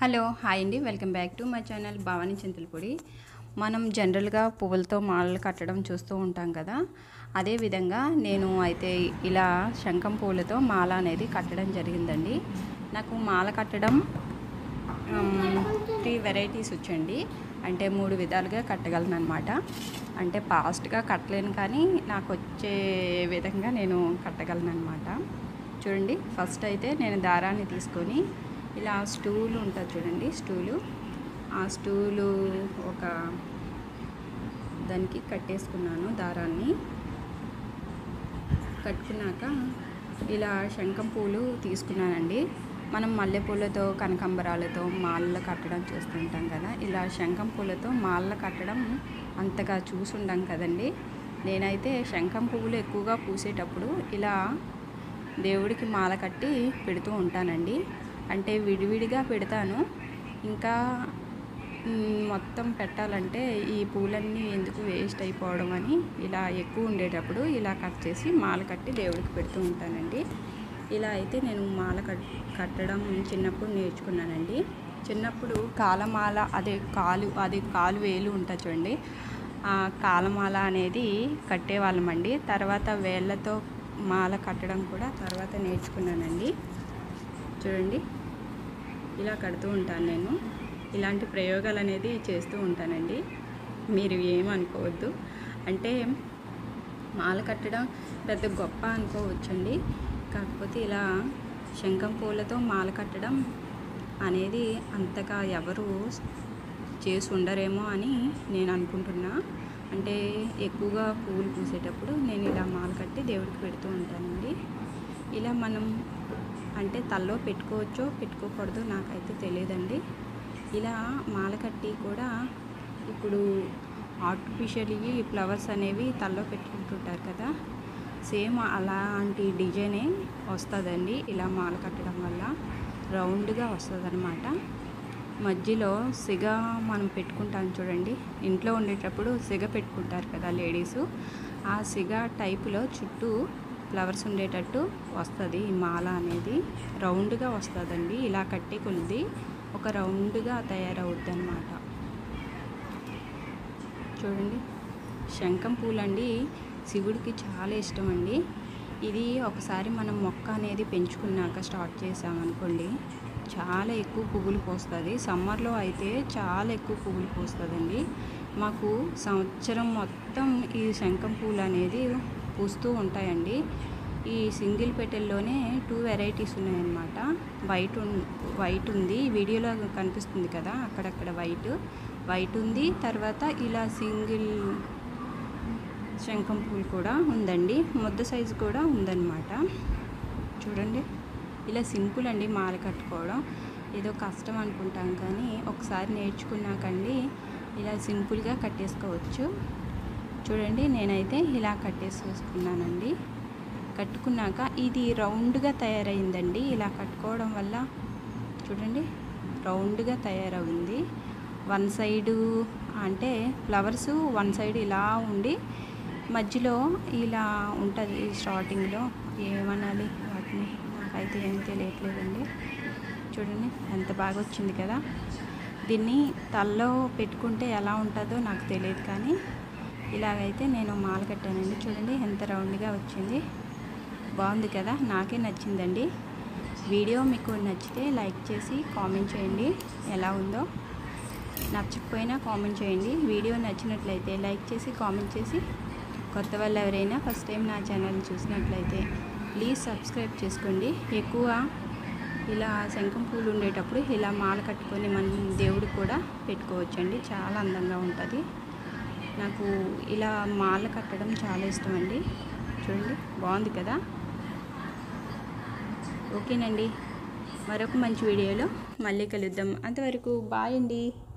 hello hi అండి welcome back to my channel Bhavani Chintalapodi మనం జనరల్గా పువ్వులతో మాలలు కట్టడం చూస్తూ ఉంటాం కదా అదే విధంగా నేను అయితే ఇలా శంఖం పూలతో మాల అనేది కట్టడం జరిగిందండి నాకు మాల కట్టడం త్రీ వెరైటీస్ వచ్చండి అంటే మూడు విధాలుగా కట్టగలను అనమాట అంటే ఫాస్ట్గా కట్టలేను కానీ నాకు వచ్చే విధంగా నేను కట్టగలను అనమాట చూడండి ఫస్ట్ అయితే నేను దారాన్ని తీసుకొని ఇలా స్టూల్ ఉంటుంది చూడండి స్టూలు ఆ స్టూలు ఒక దానికి కట్టేసుకున్నాను దారాన్ని కట్టుకున్నాక ఇలా శంఖం పూలు తీసుకున్నానండి మనం మల్లెపూలతో కనకాంబరాలతో మాలలు కట్టడం చూస్తుంటాం కదా ఇలా శంఖం పూలతో మాలలు కట్టడం అంతగా చూసుండం కదండి నేనైతే శంఖం పువ్వులు ఎక్కువగా పూసేటప్పుడు ఇలా దేవుడికి మాల కట్టి పెడుతూ ఉంటానండి అంటే విడివిడిగా పెడతాను ఇంకా మ్, మొత్తం పెట్టాలంటే ఈ పూలన్నీ ఎందుకు వేస్ట్ అయిపోవడం అని ఇలా ఎక్కువ ఉండేటప్పుడు ఇలా కట్ చేసి మాల కట్టి దేవుడికి పెడుతూ ఉంటానండి ఇలా అయితే నేను మాల కట్ కట్టడం చిన్నప్పుడు నేర్చుకున్నానండి చిన్నప్పుడు కాలమాల అదే కాలు అదే కాలు వేలు ఉంటుంది చూడండి ఆ కాలమాల అనేది కట్టేవాళ్ళమండి తర్వాత వేళ్ళతో మాల కట్టడం కూడా తర్వాత నేర్చుకున్నానండి చూడండి ఇలా కడుతూ ఉంటాను నేను ఇలాంటి ప్రయోగాలు అనేది చేస్తూ ఉంటానండి మీరు ఏమనుకోవద్దు అంటే మాల కట్టడం పెద్ద గొప్ప అనుకోవచ్చండి కాకపోతే ఇలా శంఖం పూలతో మాల కట్టడం అనేది అంతగా ఎవరు చేసి ఉండరేమో అని నేను అనుకుంటున్నా అంటే ఎక్కువగా పువ్వులు పూసేటప్పుడు నేను ఇలా మాల కట్టి దేవుడికి పెడుతూ ఉంటానండి ఇలా మనం అంటే తల్లో పెట్టుకోవచ్చో పెట్టుకోకూడదో నాకైతే తెలియదండి ఇలా మాల కట్టి కూడా ఇప్పుడు ఆర్టిఫిషియల్వి ఫ్లవర్స్ అనేవి తల్లో పెట్టుకుంటుంటారు కదా సేమ్ అలాంటి డిజైనే వస్తుందండి ఇలా మాల కట్టడం వల్ల రౌండ్గా వస్తుంది మధ్యలో సిగ మనం పెట్టుకుంటాం చూడండి ఇంట్లో ఉండేటప్పుడు సిగ పెట్టుకుంటారు కదా లేడీసు ఆ సిగ టైపులో చుట్టూ ఫ్లవర్స్ ఉండేటట్టు వస్తుంది ఈ మాల అనేది రౌండ్గా వస్తుందండి ఇలా కట్టి కొలిది ఒక రౌండ్గా తయారవుద్ది అనమాట చూడండి శంఖం పూలండి శివుడికి చాలా ఇష్టం అండి ఇది ఒకసారి మనం మొక్క అనేది పెంచుకున్నాక స్టార్ట్ చేసామనుకోండి చాలా ఎక్కువ పువ్వులు పోస్తుంది సమ్మర్లో అయితే చాలా ఎక్కువ పువ్వులు పోస్తుందండి మాకు సంవత్సరం మొత్తం ఈ శంఖం పూలు అనేది పూస్తూ ఉంటాయండి ఈ సింగిల్ పెట్టెల్లోనే టూ వెరైటీస్ ఉన్నాయన్నమాట వైట్ ఉన్- వైట్ ఉంది వీడియోలో కనిపిస్తుంది కదా అక్కడక్కడ వైట్ వైట్ ఉంది తర్వాత ఇలా సింగిల్ శంఖం పూలు కూడా ఉందండి ముద్ద సైజు కూడా ఉందన్నమాట చూడండి ఇలా సింపుల్ అండి మాల కట్టుకోవడం ఏదో కష్టం అనుకుంటాం కానీ ఒకసారి నేర్చుకున్నాకండి ఇలా సింపుల్గా కట్టేసుకోవచ్చు చూడండి నేనైతే ఇలా కట్టేసుకున్నానండి కట్టుకున్నాక ఇది రౌండ్గా తయారైందండి ఇలా కట్టుకోవడం వల్ల చూడండి రౌండ్గా తయారవుంది వన్ సైడు అంటే ఫ్లవర్స్ వన్ సైడ్ ఇలా ఉండి మధ్యలో ఇలా ఉంటుంది స్టార్టింగ్లో ఏమనాలి వాటిని నాకైతే ఏం తెలియట్లేదండి చూడండి ఎంత బాగా వచ్చింది కదా దీన్ని తల్లో పెట్టుకుంటే ఎలా ఉంటుందో నాకు తెలియదు కానీ ఇలాగైతే నేను మాల కట్టానండి చూడండి ఎంత రౌండ్గా వచ్చింది బాగుంది కదా నాకే నచ్చిందండి వీడియో మీకు నచ్చితే లైక్ చేసి కామెంట్ చేయండి ఎలా ఉందో నచ్చకపోయినా కామెంట్ చేయండి వీడియో నచ్చినట్లయితే లైక్ చేసి కామెంట్ చేసి కొత్త వాళ్ళు ఎవరైనా ఫస్ట్ టైం నా ఛానల్ చూసినట్లయితే ప్లీజ్ సబ్స్క్రైబ్ చేసుకోండి ఎక్కువ ఇలా శంఖం పూలు ఉండేటప్పుడు ఇలా మాల కట్టుకొని మనం దేవుడికి కూడా పెట్టుకోవచ్చండి చాలా అందంగా ఉంటుంది నాకు ఇలా మాల కట్టడం చాలా ఇష్టం అండి చూడండి బాగుంది కదా ఓకేనండి మరొక మంచి వీడియోలో మళ్ళీ కలుద్దాం అంతవరకు బాయ్ అండి